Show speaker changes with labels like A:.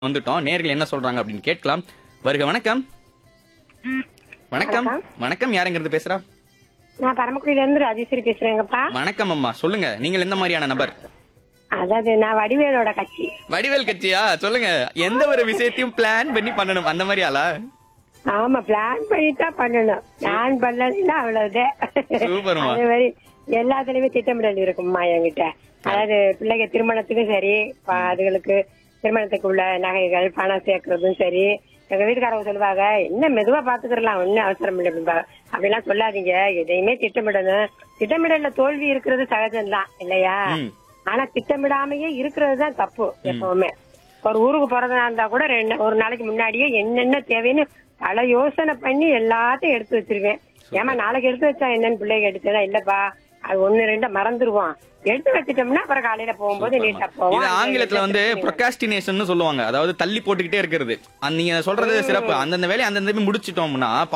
A: வந்துட்டோம் நேர்கள் என்ன சொல்றாங்க அப்படின்னு கேட்கலாம் வருக வணக்கம் வணக்கம் வணக்கம் யாருங்கிறது பேசுறா
B: நான் பரமக்குடியில இருந்து ராஜேஸ்வரி பேசுறேங்கப்பா
A: வணக்கம் அம்மா சொல்லுங்க நீங்கள் எந்த மாதிரியான நபர்
B: அதாவது நான் வடிவேலோட கட்சி
A: வடிவேல் கட்சியா சொல்லுங்க எந்த ஒரு விஷயத்தையும் பிளான் பண்ணி பண்ணணும் அந்த மாதிரி ஆளா
B: ஆமா பிளான் பண்ணிட்டா பண்ணணும் பிளான் பண்ணலைன்னா அவ்வளவுதான்
A: சூப்பர்மா.
B: அதே மாதிரி எல்லாத்துலயுமே திட்டமிடல் இருக்கும்மா என்கிட்ட அதாவது பிள்ளைங்க திருமணத்துக்கும் சரி ப- அதுகளுக்கு திருமணத்துக்கு உள்ள நகைகள் பணம் சேர்க்கறதும் சரி எங்க வீட்டுக்காரங்க சொல்லுவாங்க என்ன மெதுவா பாத்துக்கலாம் ஒன்னும் அவசரம் இல்லை அப்படிம்பாங்க. அப்படிலாம் சொல்லாதீங்க எதையுமே திட்டமிடணும் திட்டமிடல்ல தோல்வி இருக்கிறது சகஜம்தான் இல்லையா
A: ம்.
B: ஆனா திட்டமிடாமையே இருக்கிறது தான் தப்பு எப்பவுமே ஒரு ஊருக்கு போறதா இருந்தா கூட ரெண்டு ஒரு நாளைக்கு முன்னாடியே என்னென்ன தேவைன்னு பல யோசனை பண்ணி எல்லாத்தையும் எடுத்து வச்சிருவேன் ஏமா நாளைக்கு எடுத்து வச்சா என்னன்னு பிள்ளைங்க எடுத்ததா இல்லப்பா அது ஒண்ணு ரெண்ட மறந்துருவோம் எடுத்து வச்சிட்டோம்னா அப்புறம் காலையில போகும்போது நீட்டா
A: இது
B: போவோம்
A: ஆங்கிலத்துல வந்து ப்ரொகாஸ்டினேஷன் சொல்லுவாங்க அதாவது தள்ளி போட்டுக்கிட்டே இருக்கிறது அந்த நீங்க சொல்றது சிறப்பு அந்தந்த வேலையை அந்தந்த முடிச்சிட்டோம்னா